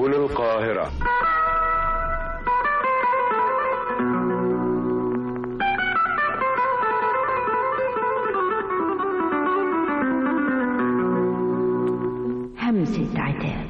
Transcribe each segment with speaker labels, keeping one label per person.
Speaker 1: سبل القاهرة
Speaker 2: همسة عتاب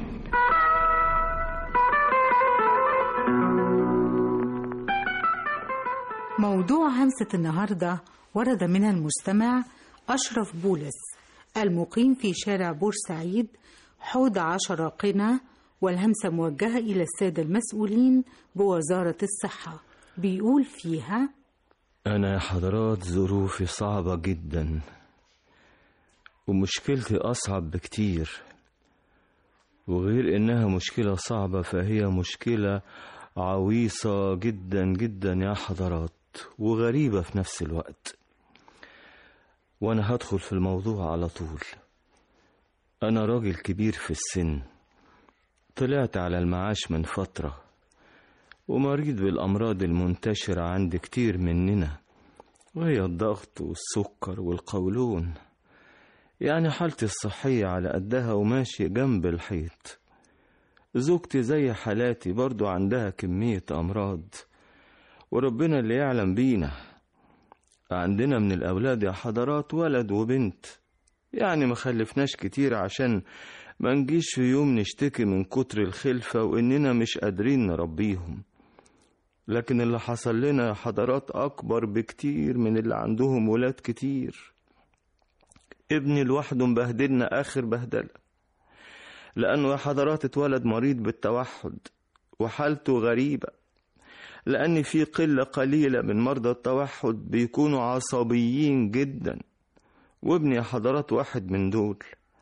Speaker 3: موضوع همسة النهاردة ورد من المستمع أشرف بولس المقيم في شارع بورسعيد حوض عشرة قنا والهمسة موجهة إلى السادة المسؤولين بوزارة الصحة بيقول فيها
Speaker 4: أنا يا حضرات ظروفي صعبة جدا ومشكلتي أصعب بكتير وغير إنها مشكلة صعبة فهي مشكلة عويصة جدا جدا يا حضرات وغريبة في نفس الوقت وأنا هدخل في الموضوع على طول أنا راجل كبير في السن طلعت على المعاش من فترة ومريض بالأمراض المنتشرة عند كتير مننا وهي الضغط والسكر والقولون يعني حالتي الصحية على قدها وماشي جنب الحيط زوجتي زي حالاتي برضو عندها كمية أمراض وربنا اللي يعلم بينا عندنا من الأولاد يا حضرات ولد وبنت يعني ما خلفناش كتير عشان ما نجيش في يوم نشتكي من كتر الخلفة وإننا مش قادرين نربيهم لكن اللي حصل لنا يا حضرات أكبر بكتير من اللي عندهم ولاد كتير ابني لوحده مبهدلنا آخر بهدلة لأنه يا حضرات اتولد مريض بالتوحد وحالته غريبة لأن في قلة قليلة من مرضى التوحد بيكونوا عصبيين جدا وابني يا حضرات واحد من دول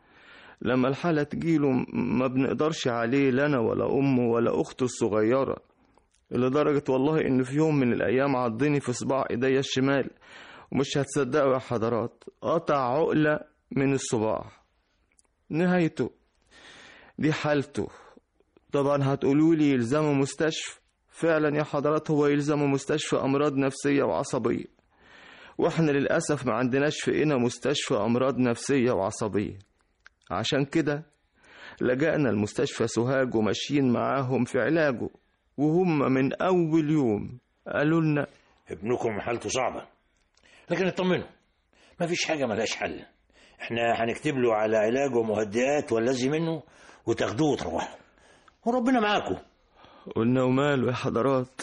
Speaker 4: لما الحالة تجيله ما بنقدرش عليه لا أنا ولا أمه ولا أخته الصغيرة لدرجة والله إن في يوم من الأيام عضني في صباع إيديا الشمال ومش هتصدقوا يا حضرات قطع عقلة من الصباع نهايته دي حالته طبعا هتقولوا لي يلزمه مستشفى فعلا يا حضرات هو يلزمه مستشفى أمراض نفسية وعصبية واحنا للأسف ما عندناش في إنا مستشفى أمراض نفسية وعصبية عشان كده لجأنا المستشفى سوهاج وماشيين معاهم في علاجه وهم من أول يوم قالوا لنا
Speaker 5: ابنكم حالته صعبة لكن اطمنوا مفيش حاجة ملهاش حل احنا هنكتب له على علاج ومهدئات والذي منه وتاخدوه وتروحوا وربنا معاكم
Speaker 4: قلنا وماله يا حضرات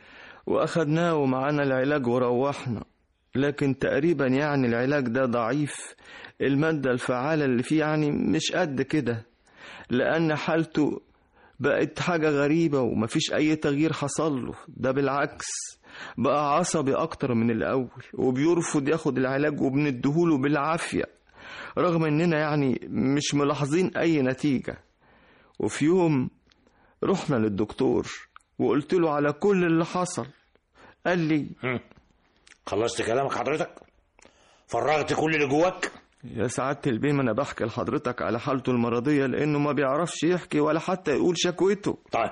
Speaker 4: وأخدناه ومعانا العلاج وروحنا لكن تقريبا يعني العلاج ده ضعيف المادة الفعالة اللي فيه يعني مش قد كده لأن حالته بقت حاجة غريبة ومفيش أي تغيير حصل له ده بالعكس بقى عصبي أكتر من الأول وبيرفض ياخد العلاج وبنديهوله بالعافية رغم إننا يعني مش ملاحظين أي نتيجة وفي يوم رحنا للدكتور وقلت له على كل اللي حصل قال لي
Speaker 5: خلصت كلامك حضرتك فرغت كل اللي جواك
Speaker 4: يا سعادة البيه ما انا بحكي لحضرتك على حالته المرضية لانه ما بيعرفش يحكي ولا حتى يقول شكوته
Speaker 5: طيب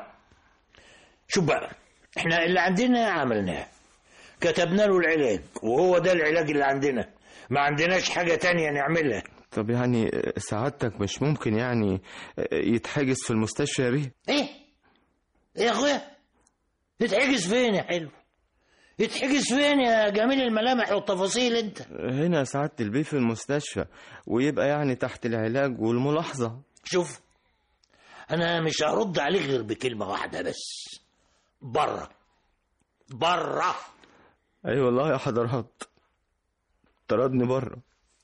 Speaker 5: شوف بقى احنا اللي عندنا عملناه كتبنا له العلاج وهو ده العلاج اللي عندنا ما عندناش حاجة تانية نعملها
Speaker 4: طب يعني سعادتك مش ممكن يعني يتحجز في المستشفى يا بيه
Speaker 5: ايه ايه يا اخويا يتحجز فين يا حلو يتحجز فين يا جميل الملامح والتفاصيل انت
Speaker 4: هنا سعادة البيه في المستشفى ويبقى يعني تحت العلاج والملاحظة
Speaker 5: شوف انا مش هرد عليك غير بكلمة واحدة بس بره بره
Speaker 4: اي أيوة والله يا حضرات طردني بره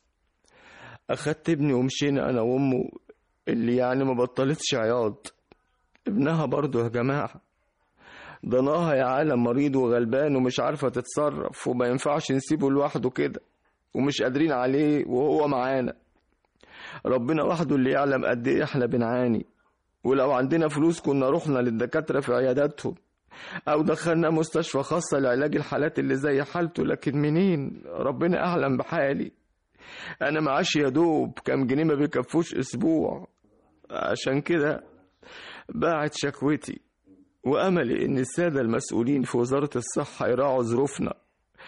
Speaker 4: اخدت ابني ومشينا انا وامه اللي يعني ما بطلتش عياط ابنها برضه يا جماعه ضناها يا عالم مريض وغلبان ومش عارفة تتصرف وما ينفعش نسيبه لوحده كده ومش قادرين عليه وهو معانا ربنا وحده اللي يعلم قد ايه احنا بنعاني ولو عندنا فلوس كنا رحنا للدكاترة في عياداتهم أو دخلنا مستشفى خاصة لعلاج الحالات اللي زي حالته لكن منين ربنا أعلم بحالي أنا معاش يا دوب كام جنيه ما بيكفوش أسبوع عشان كده باعت شكوتي وأملي إن السادة المسؤولين في وزارة الصحة يراعوا ظروفنا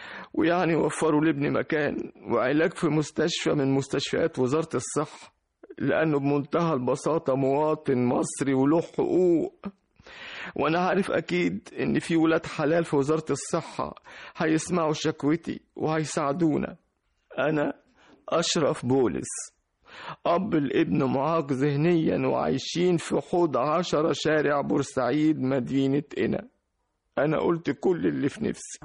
Speaker 4: ويعني يوفروا لابني مكان وعلاج في مستشفى من مستشفيات وزارة الصحة
Speaker 1: لأنه بمنتهى البساطة مواطن مصري وله حقوق وأنا عارف أكيد إن في ولاد حلال في وزارة الصحة هيسمعوا شكوتي وهيساعدونا أنا أشرف بولس أب الابن معاق ذهنيا وعايشين في حوض عشرة شارع بورسعيد مدينة قنا أنا قلت كل اللي في نفسي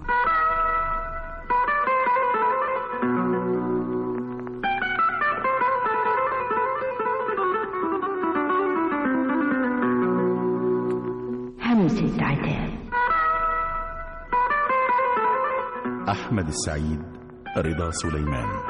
Speaker 2: همسة عتاب
Speaker 6: أحمد السعيد رضا سليمان